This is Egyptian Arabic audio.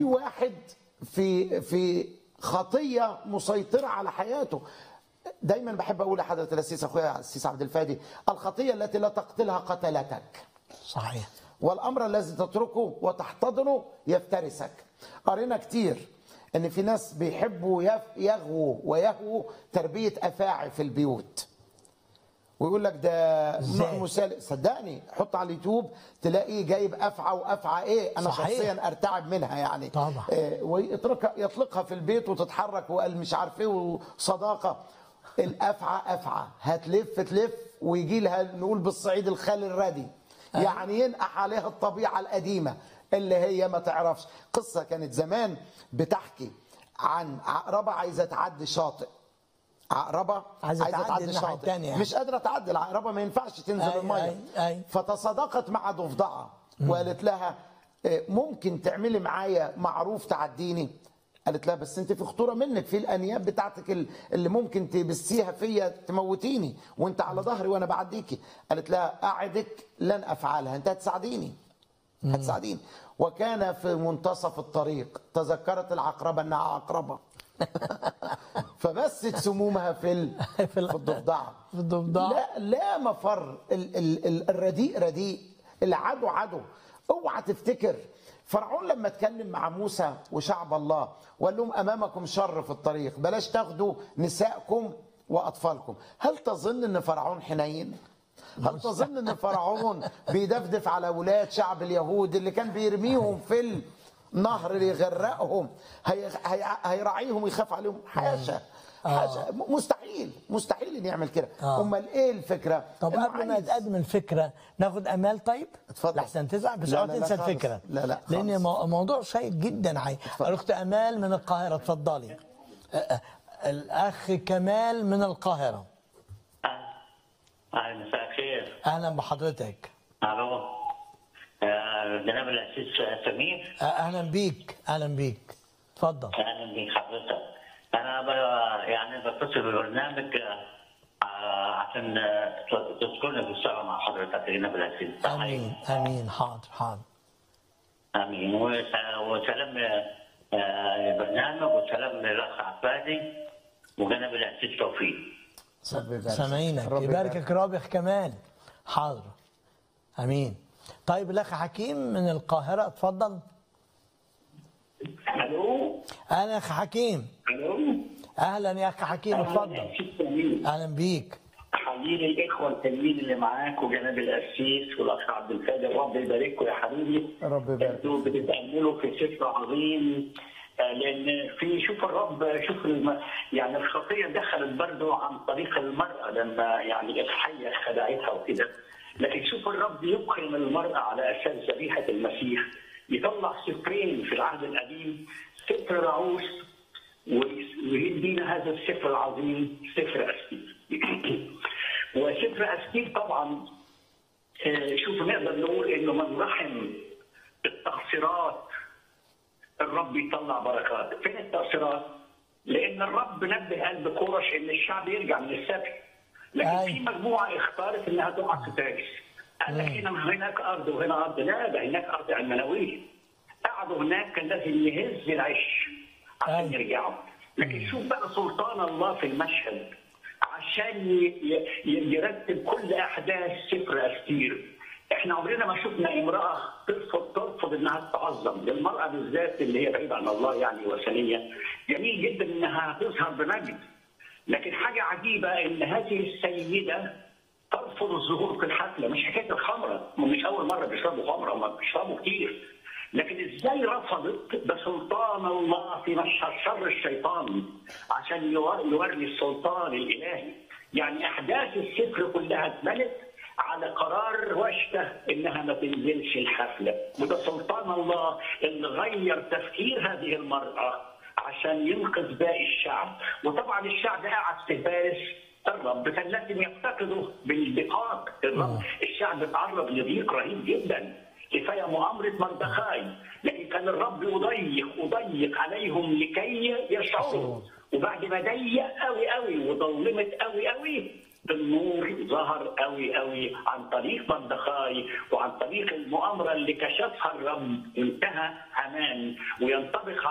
واحد في في خطيه مسيطره على حياته دايما بحب اقول لحضره الاسيس اخويا السيس عبد الفادي الخطيه التي لا تقتلها قتلتك صحيح والامر الذي تتركه وتحتضنه يفترسك قرينا كتير ان في ناس بيحبوا يف- يغووا ويهووا تربيه افاعي في البيوت ويقول لك ده نوع إزاي؟ مسال صدقني حط على اليوتيوب تلاقي جايب افعى وافعى ايه انا صحيح. شخصيا ارتعب منها يعني طبعا. آه، ويطلقها يطلقها في البيت وتتحرك وقال مش عارف ايه وصداقه الافعى افعى هتلف تلف ويجي لها نقول بالصعيد الخال الردي يعني ينقح عليها الطبيعه القديمه اللي هي ما تعرفش قصه كانت زمان بتحكي عن عقربه عايزه تعدي شاطئ عقربه عايزة تعدي الناحية التانية يعني. مش قادره تعدي العقربه ما ينفعش تنزل أي- الميه أي- أي. فتصادقت مع ضفدعه وقالت لها آه، ممكن تعملي معايا معروف تعديني قالت لها بس انت في خطوره منك في الانياب بتاعتك ال- اللي ممكن تبسيها فيا تموتيني وانت على ظهري وانا بعديكي قالت لها اعدك لن افعلها انت هتساعديني هتساعديني وكان في منتصف الطريق تذكرت العقربه انها عقربه فبست سمومها في ال... في في ال- الضفدعه في الضفدع لا لا مفر ال ال ال الرديء رديء العدو عدو اوعى تفتكر فرعون لما اتكلم مع موسى وشعب الله وقال لهم امامكم شر في الطريق بلاش تاخدوا نسائكم واطفالكم هل تظن ان فرعون حنين هل تظن ان فرعون بيدفدف على اولاد شعب اليهود اللي كان بيرميهم في النهر ليغرقهم هي هي هيراعيهم ويخاف عليهم حاشا حاشا مستحيل مستحيل ان يعمل كده آه. امال ايه الفكره طب إنه قبل ما عايز- تقدم الفكره ناخد امال طيب اتفضل. لحسن تزعل بس لا، اوعى لا، لا تنسى خالص. الفكره لا، لا، لان خالص. مو- موضوع شيق جدا عاي الاخت امال من القاهره اتفضلي أ- أ- الاخ كمال من القاهره أهلا مساء الخير اهلا بحضرتك ألو آه، جناب الأسيس سمير أ- اهلا بيك اهلا بيك اتفضل أهلا بك حضرتك أنا ب... يعني بتصل بالبرنامج آه، عشان آه، تذكرني في الصلاة مع حضرتك يا جناب الأسيس امين امين حاضر حاضر آمين وس- وسلام آه، البرنامج وسلام للأخ عبادي وجناب الأسيس توفيق ربي يبارك. سامعينك ربي يباركك رابح كمان حاضر امين طيب الاخ حكيم من القاهره اتفضل ألو اهلا اخ حكيم ألو اهلا يا اخ حكيم اتفضل اهلا بيك حبيبي الاخوه التانيين اللي معاك وجناب القسيس والاخ عبد القادر رب يبارككم يا حبيبي رب يبارك. انتوا بتتاملوا في سفر عظيم آه، لان في شوف الرب شوف الم... يعني الخطيه دخلت برضه عن طريق المراه لما يعني الحيه خدعتها وكده لكن شوف الرب يقيم المراه على اساس ذبيحه المسيح يطلع سفرين في العهد القديم سفر رعوس ويدينا هذا السفر العظيم سفر أستير وسفر أستير طبعا آه، شوف نقدر نقول انه من رحم التقصيرات الرب يطلع بركات فين التقصيرات؟ لان الرب نبه قلب كورش ان الشعب يرجع من السبي لكن أي. في مجموعه اختارت انها تقع في فارس قال لك هنا هناك ارض وهنا ارض لا ده هناك ارض علمانويه قعدوا هناك كان لازم يهز العش عشان أي. يرجعوا لكن شوف بقى سلطان الله في المشهد عشان ي- ي- يرتب كل احداث سفر استير احنا عمرنا ما شفنا امراه ترفض ترفض انها تعظم للمراه بالذات اللي هي بعيده عن الله يعني وثنيه جميل جدا انها تظهر بمجد لكن حاجه عجيبه ان هذه السيده ترفض الظهور في الحفله مش حكايه الخمره هم مش اول مره بيشربوا خمره هم بيشربوا كتير لكن ازاي رفضت بسلطان الله في مشهد شر الشيطان عشان يور- يوري السلطان الالهي يعني احداث السفر كلها اتبنت على قرار وشته انها ما تنزلش الحفله وده سلطان الله اللي غير تفكير هذه المراه عشان ينقذ باقي الشعب وطبعا الشعب قاعد في فارس الرب كان لازم يفتقده بالدقاق الرب الشعب اتعرض لضيق رهيب جدا كفايه مؤامره مردخاي لكن كان الرب يضيق يضيق عليهم لكي يشعروا وبعد ما ضيق قوي قوي وظلمت قوي قوي النور ظهر قوي قوي عن طريق مردخاي وعن طريق المؤامره اللي كشفها الرب انتهى امان وينطبق